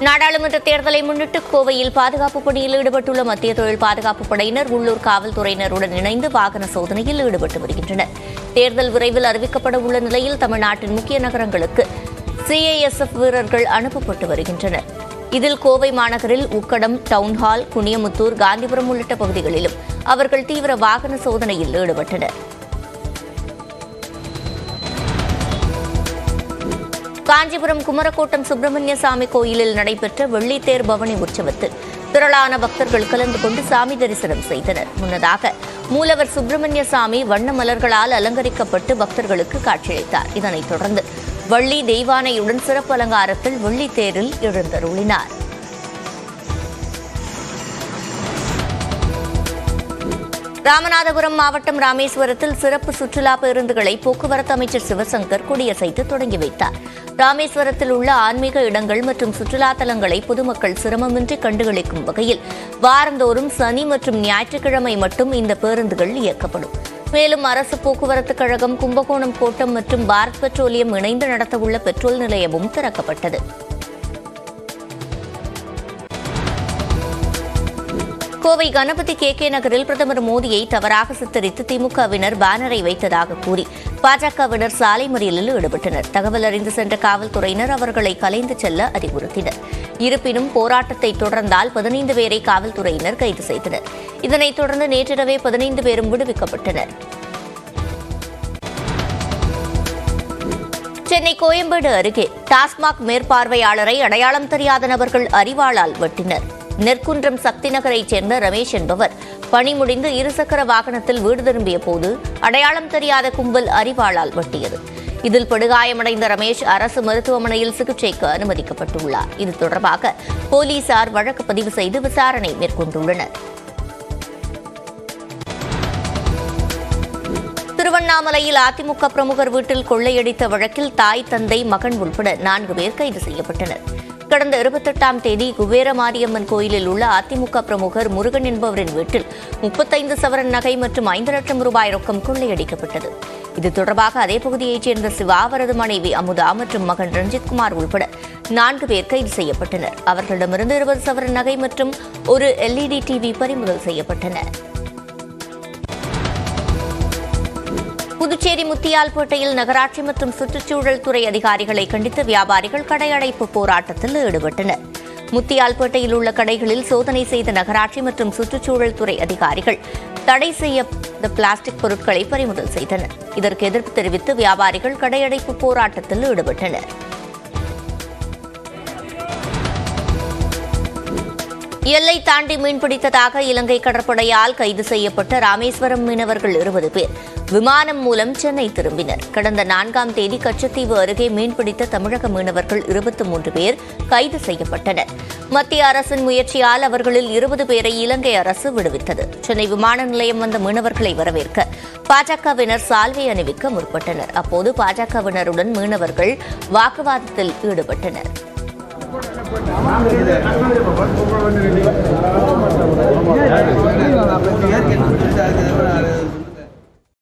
நாடாளுமன்ற தேர்தலை முன்னிட்டு கோவையில் பாதுகாப்பு பணியில் ஈடுபட்டுள்ள மத்திய தொழில் பாதுகாப்பு படையினர் உள்ளூர் காவல்துறையினருடன் இணைந்து வாகன சோதனையில் ஈடுபட்டு வருகின்றனர் தேர்தல் விரைவில் அறிவிக்கப்பட உள்ள நிலையில் தமிழ்நாட்டின் முக்கிய நகரங்களுக்கு சிஐஎஸ்எஃப் வீரர்கள் அனுப்பப்பட்டு வருகின்றனர் இதில் கோவை மாநகரில் உக்கடம் டவுன்ஹால் குனியமுத்தூர் காந்திபுரம் உள்ளிட்ட பகுதிகளிலும் அவர்கள் தீவிர வாகன சோதனையில் ஈடுபட்டனர் காஞ்சிபுரம் குமரக்கோட்டம் சுப்பிரமணிய சாமி கோயிலில் நடைபெற்ற வெள்ளித்தேர் பவனி உற்சவத்தில் திரளான பக்தர்கள் கலந்து கொண்டு சாமி தரிசனம் செய்தனர் முன்னதாக மூலவர் சுப்பிரமணிய சாமி வண்ண மலர்களால் அலங்கரிக்கப்பட்டு பக்தர்களுக்கு காட்சியளித்தார் இதனைத் தொடர்ந்து வள்ளி தெய்வானையுடன் சிறப்பு அலங்காரத்தில் வெள்ளித்தேரில் எழுந்தருளினார் ராமநாதபுரம் மாவட்டம் ராமேஸ்வரத்தில் சிறப்பு சுற்றுலா பேருந்துகளை போக்குவரத்து அமைச்சர் சிவசங்கர் கொடியசைத்து தொடங்கி வைத்தார் ராமேஸ்வரத்தில் உள்ள ஆன்மீக இடங்கள் மற்றும் சுற்றுலா தலங்களை பொதுமக்கள் சிரமமின்றி கண்டுகளிக்கும் வகையில் வாரந்தோறும் சனி மற்றும் ஞாயிற்றுக்கிழமை மட்டும் இந்த பேருந்துகள் இயக்கப்படும் மேலும் அரசு போக்குவரத்து கழகம் கும்பகோணம் கோட்டம் மற்றும் பாரத் பெட்ரோலியம் இணைந்து நடத்தவுள்ள பெட்ரோல் நிலையமும் திறக்கப்பட்டது கோவை கணபதி கே கே நகரில் பிரதமர் மோடியை தவறாக சித்தரித்து திமுகவினர் பேனரை வைத்ததாக கூறி பாஜகவினர் சாலை மறியலில் ஈடுபட்டனர் தகவல் அறிந்து சென்ற காவல்துறையினர் அவர்களை கலைந்து செல்ல அறிவுறுத்தினர் இருப்பினும் போராட்டத்தை தொடர்ந்தால் பதினைந்து பேரை காவல்துறையினர் கைது செய்தனர் இதனைத் தொடர்ந்து நேற்றிரவே பதினைந்து பேரும் விடுவிக்கப்பட்டனர் சென்னை கோயம்பேடு அருகே டாஸ்மாக் மேற்பார்வையாளரை அடையாளம் தெரியாத நபர்கள் அறிவாளால் வெட்டினர் நெற்குன்றம் சக்தி நகரைச் சேர்ந்த ரமேஷ் என்பவர் பணி முடிந்து இருசக்கர வாகனத்தில் வீடு திரும்பிய போது அடையாளம் தெரியாத கும்பல் அறிவாளால் வெட்டியது இதில் படுகாயமடைந்த ரமேஷ் அரசு மருத்துவமனையில் சிகிச்சைக்கு அனுமதிக்கப்பட்டுள்ளார் இது தொடர்பாக போலீசார் வழக்கு பதிவு செய்து விசாரணை மேற்கொண்டுள்ளனர் திருவண்ணாமலையில் அதிமுக பிரமுகர் வீட்டில் கொள்ளையடித்த வழக்கில் தாய் தந்தை மகன் உள்பட நான்கு பேர் கைது செய்யப்பட்டனர் கடந்த இருபத்தெட்டாம் தேதி குபேர மாரியம்மன் கோயிலில் உள்ள அதிமுக பிரமுகர் முருகன் என்பவரின் வீட்டில் முப்பத்தைந்து சவரன் நகை மற்றும் ஐந்து லட்சம் ரூபாய் ரொக்கம் கொள்ளையடிக்கப்பட்டது இது தொடர்பாக அதே பகுதியைச் சேர்ந்த சிவா அவரது மனைவி அமுதா மற்றும் மகன் ரஞ்சித்குமார் உள்பட நான்கு பேர் கைது செய்யப்பட்டனர் அவர்களிடமிருந்து இருபது சவரன் நகை மற்றும் ஒரு எல்இடி டிவி பறிமுதல் செய்யப்பட்டன புதுச்சேரி முத்தியால்பேட்டையில் நகராட்சி மற்றும் சுற்றுச்சூழல் துறை அதிகாரிகளை கண்டித்து வியாபாரிகள் கடையடைப்பு போராட்டத்தில் ஈடுபட்டனர் முத்தியால்பேட்டையில் உள்ள கடைகளில் சோதனை செய்த நகராட்சி மற்றும் சுற்றுச்சூழல் துறை அதிகாரிகள் தடை செய்ய பிளாஸ்டிக் பொருட்களை பறிமுதல் செய்தனர் இதற்கு எதிர்ப்பு தெரிவித்து வியாபாரிகள் கடையடைப்பு போராட்டத்தில் ஈடுபட்டனர் எல்லை தாண்டி மீன்பிடித்ததாக இலங்கை கடற்படையால் கைது செய்யப்பட்ட ராமேஸ்வரம் மீனவர்கள் இருபது பேர் விமானம் மூலம் சென்னை திரும்பினர் கடந்த நான்காம் தேதி கச்சத்தீவு அருகே மீன்பிடித்த தமிழக மீனவர்கள் இருபத்தி மூன்று பேர் கைது செய்யப்பட்டனர் மத்திய அரசின் முயற்சியால் அவர்களில் இருபது பேரை இலங்கை அரசு விடுவித்தது சென்னை விமான நிலையம் வந்த மீனவர்களை வரவேற்க பாஜகவினர் சால்வை அணிவிக்க முற்பட்டனர் அப்போது பாஜகவினருடன் மீனவர்கள் வாக்குவாதத்தில் ஈடுபட்டனர் ஏற்கனவே